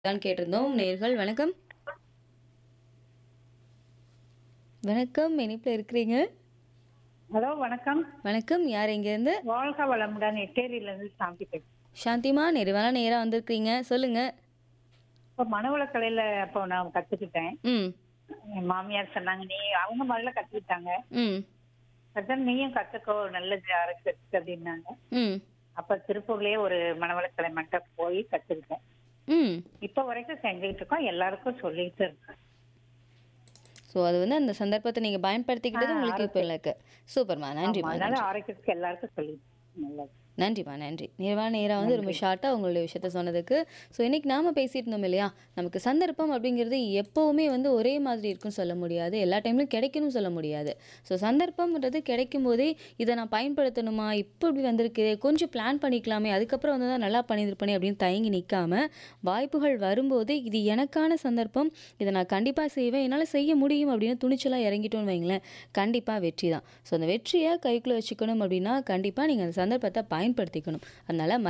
தான் கேட்டிருந்தோம் நேர்கள் வணக்கம் வணக்கம் இனிப்பில் இருக்கிறீங்க ஹலோ வணக்கம் வணக்கம் யார் எங்கேருந்து வாழ்க வளமுடன் எட்டேரியிலேருந்து சாந்தி பேசுறேன் சாந்திமா நிறைவான நேராக வந்திருக்கிறீங்க சொல்லுங்க இப்போ மனவளக்கலையில் அப்போ நான் கற்றுக்கிட்டேன் ம் என் மாமியார் சொன்னாங்க நீ அவங்க முதல்ல கற்றுக்கிட்டாங்க ம் கற்றுன்னு நீயும் கற்றுக்கோ நல்லது அரசு அப்படின்னாங்க ம் அப்போ திருப்பூர்லேயே ஒரு மனவளக்கலை மட்டும் போய் கற்றுக்கிட்டேன் ம் இப்போ வரைக்கும் செஞ்சுக்கிட்டு இருக்கோம் எல்லாருக்கும் சொல்லிட்டு இருக்கேன் ஸோ அது வந்து அந்த சந்தர்ப்பத்தை நீங்கள் பயன்படுத்திக்கிட்டது ஆ, உங்களுக்கு இப்போ இருக்கு சூப்பர்மா நன்றிம்மா அதனால நன்றி ஆரோக்கியத்துக்கு எல்லாருக்கும் சொல்லிட்டு நல்லது நன்றிம்மா நன்றி நிறைவான நேராக வந்து ரொம்ப ஷார்ட்டாக உங்களுடைய விஷயத்த சொன்னதுக்கு ஸோ இன்னைக்கு நாம் பேசிட்டு இருந்தோம் இல்லையா நமக்கு சந்தர்ப்பம் அப்படிங்கிறது எப்போவுமே வந்து ஒரே மாதிரி இருக்குன்னு சொல்ல முடியாது எல்லா டைம்லையும் கிடைக்கணும்னு சொல்ல முடியாது ஸோ சந்தர்ப்பம்ன்றது கிடைக்கும் போதே இதை நான் பயன்படுத்தணுமா இப்போ இப்படி வந்திருக்கு கொஞ்சம் பிளான் பண்ணிக்கலாமே அதுக்கப்புறம் வந்து தான் நல்லா பண்ணியிருப்பேனே அப்படின்னு தயங்கி நிற்காம வாய்ப்புகள் வரும்போது இது எனக்கான சந்தர்ப்பம் இதை நான் கண்டிப்பாக செய்வேன் என்னால் செய்ய முடியும் அப்படின்னு துணிச்சலாக இறங்கிட்டோன்னு வைங்களேன் கண்டிப்பாக வெற்றி தான் ஸோ அந்த வெற்றியை கைக்குள்ளே வச்சுக்கணும் அப்படின்னா கண்டிப்பாக நீங்கள் அந்த சந்தர்ப்பத்தை பயன்படுத்திக்கணும் அதனால்